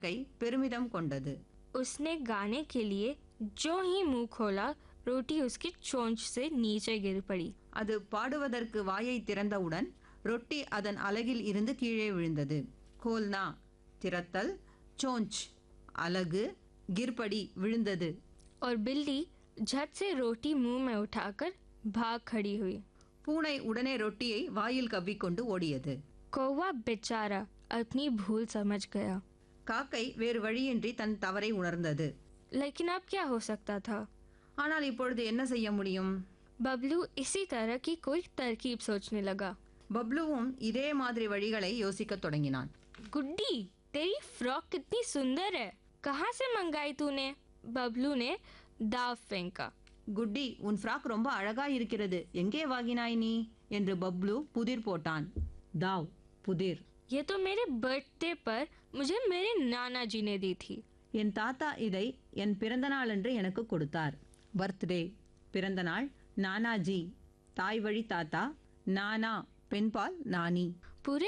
கை பெருமிதம் கொண்டது उसने गाने के लिए जो ही मुंह खोला रोटी उसकी चोंच से नीचे गिर पड़ी அது பாடுவதற்கு வாயை திறந்தவுடன் ரொட்டி அதன் அலகில் இருந்து கீழே விழுந்தது கோல்னா திறத்தல் சோஞ்ச் அலகு கிர்படி விழுந்தது और बिल्ली झट से रोटी मुंह में उठाकर भाग खड़ी हुई பூனை உடனே ரொட்டியை வாயில் கவ்விக்கொண்டு ஓடியது कौवा बेचारा अपनी भूल समझ गया காக்கை வேறு வழியின்றி தன் தவறை உணர்ந்தது लेकिन अब क्या हो सकता था ஆனால் இப்பொழுது என்ன செய்ய முடியும் बबलू इसी तरह की कोई तरकीब सोचने लगा பப்ளுவும் இதே மாதிரி வழிகளை யோசிக்கத் தொடங்கினான் गुड्डी तेरी फ्रॉक कितनी सुंदर है कहाँ से मंगाई तूने बबलू ने दाव फेंका குட்டி உன் ஃப்ராக் ரொம்ப அழகா இருக்கிறது எங்கே வாங்கினாய் நீ என்று பப்ளு புதிர் போட்டான் தாவ் புதிர் ये तो मेरे बर्थडे पर मुझे मेरे नाना जी ने दी थी என் தாத்தா இதை என் பிறந்த நாளன்று எனக்கு கொடுத்தார் பர்த்டே பிறந்த நாள் நானாஜி தாய் வழி தாத்தா நானா பெண்பால் நானி पूरे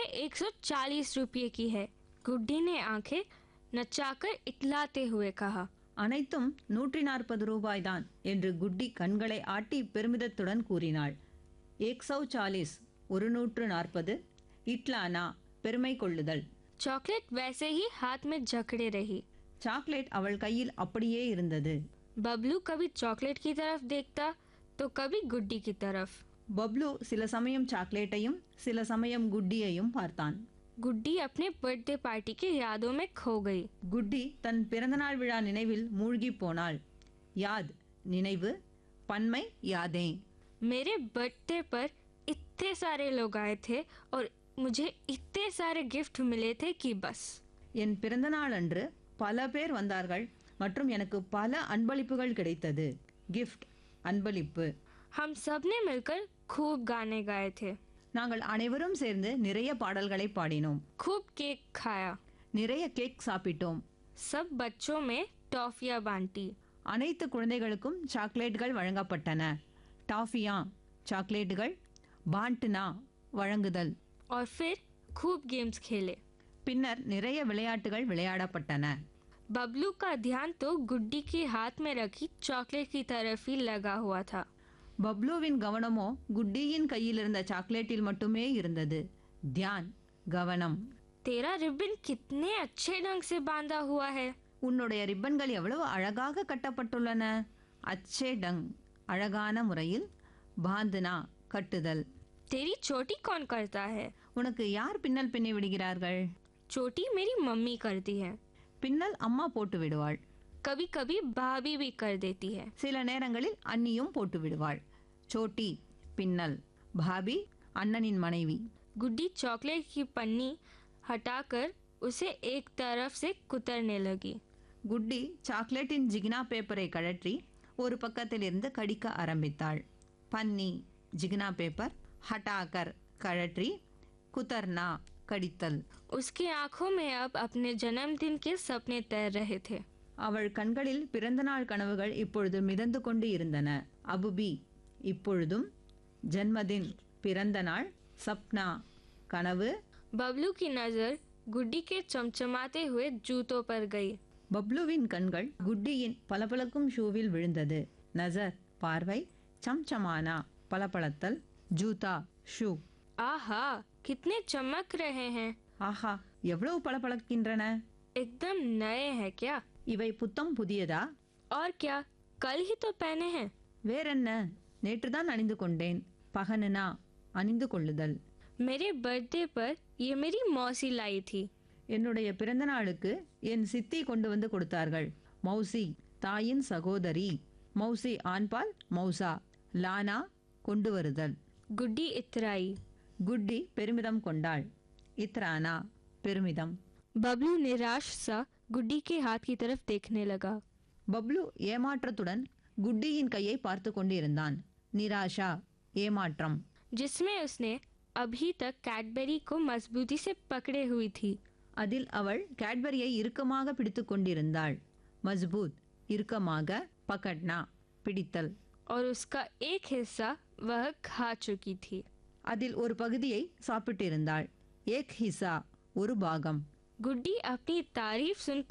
140 रुपये की है गुड्डी ने आंखें नचाकर इतलाते हुए कहा அனைத்தும் நூற்றி நாற்பது ரூபாய்தான் என்று குட்டி கண்களை ஆட்டி பெருமிதத்துடன் கூறினாள் ஏக்சௌ சாலிஸ் ஒரு நூற்று நாற்பது இட்லானா பெருமை கொள்ளுதல் चॉकलेट वैसे ही हाथ में जकड़े रही சாக்லேட் அவள் கையில் அப்படியே இருந்தது बबलू कभी चॉकलेट की तरफ देखता तो कभी गुड्डी की तरफ பப்ளு சில சமயம் சாக்லேட்டையும் சில சமயம் குட்டியையும் பார்த்தான் गुड्डी अपने बर्थडे पार्टी की यादों में खो गई குட்டி தன் பிறந்தநாள் விழா நினைவில் மூழ்கி போனாள் யாத் நினைவு பன்மை யாதே मेरे बर्थडे पर इतने सारे लोग आए थे और मुझे इतने सारे गिफ्ट मिले थे कि बस என் பிறந்தநாள் அன்று பல பேர் வந்தார்கள் மற்றும் எனக்கு பல அன்பளிப்புகள் கிடைத்தது கிஃப்ட் அன்பளிப்பு हम सब ने मिलकर खूब गाने गाए थे நாங்கள் அனைவரும் சேர்ந்து நிறைய பாடல்களை பாடினோம் खूब केक खाया நிறைய கேக் சாப்பிட்டோம் सब बच्चों में टॉफियाँ बांटी அனைத்து குழந்தைகளுக்கும் சாக்லேட்டுகள் வழங்கப்பட்டன டாஃபியா சாக்லேட்டுகள் பாண்ட்னா வழங்குதல் और फिर खूब गेम्स खेले பின்னர் நிறைய விளையாட்டுகள் விளையாடப்பட்டன बबलू का ध्यान तो गुड्डी के हाथ में रखी चॉकलेट की तरफ ही लगा हुआ था பப்ளுவின் கவனமோ குட்டியின் கையில் இருந்த சாக்லேட்டில் மட்டுமே இருந்தது தியான் கவனம் तेरा रिबन कितने अच्छे ढंग से बांधा हुआ है உன்னுடைய ரிப்பன்கள் எவ்வளவு அழகாக கட்டப்பட்டுள்ளன அச்சே டங் அழகான முறையில் பாந்துனா கட்டுதல் तेरी चोटी कौन करता है உனக்கு யார் பின்னல் பின்னி விடுகிறார்கள் चोटी मेरी मम्मी करती है பின்னல் அம்மா போட்டு விடுவாள் कभी कभी भाभी भी कर देती है சில நேரங்களில் அண்ணியும் போட்டு விடுவாள் சோட்டி பின்னல் பாபி அண்ணனின் மனைவி गुड्डी चॉकलेट की पन्नी हटाकर उसे एक तरफ से कुतरने लगी குட்டி சாக்லேட்டின் ஜிகினா பேப்பரை கழற்றி ஒரு பக்கத்தில் இருந்து கடிக்க ஆரம்பித்தாள் பன்னி ஜிகினா பேப்பர் ஹட்டாக்கர் கழற்றி குதர்னா கடித்தல் उसकी आंखों में अब अपने जन्मदिन के सपने तैर रहे थे அவள் கண்களில் பிறந்தநாள் கனவுகள் இப்பொழுது மிதந்து கொண்டு இருந்தன அபுபி இப்பொழுதும் ஜன்மதின் பிறந்த நாள் சப்னா கனவு बबलू की नजर गुड्डी के चमचमाते हुए जूतों पर गई பப்ளுவின் கண்கள் குட்டியின் பளபளக்கும் ஷூவில் விழுந்தது நசர் பார்வை சம்சமானா பளபளத்தல் ஜூதா ஷூ आहा कितने चमक रहे हैं ஆஹா எவ்வளவு பளபளக்கின்றன एकदम नए हैं क्या இவை புத்தம் புதியதா और क्या कल ही तो पहने हैं வேறென்ன நேற்றுதான் அணிந்து கொண்டேன் பகனுனா அணிந்து கொள்ளுதல் मेरे बर्थडे पर ये मेरी मौसी लाई थी என்னுடைய பிறந்த நாளுக்கு என் சித்தி கொண்டு வந்து கொடுத்தார்கள் மௌசி தாயின் சகோதரி மௌசி ஆண்பால் மௌசா லானா கொண்டு வருதல் गुड्डी इतराई குட்டி பெருமிதம் கொண்டாள் இத்ரானா பெருமிதம் बबलू निराश सा गुड्डी के हाथ की तरफ देखने लगा பப்ளு ஏமாற்றத்துடன் குட்டியின் கையை பார்த்து கொண்டிருந்தான் நிராஷா ஏமாற்றம் जिसमें उसने अभी तक कैडबेरी को मजबूती से पकड़े हुई थी அதில் அவள் கேட்பரியை இறுக்கமாக பிடித்து கொண்டிருந்தாள் மஸ்பூத் இறுக்கமாக பகட்னா பிடித்தல் और उसका एक हिस्सा वह खा चुकी थी அதில் ஒரு பகுதியை சாப்பிட்டிருந்தாள் ஏக் ஹிசா ஒரு பாகம் गुड्डी अपनी तारीफ सुनकर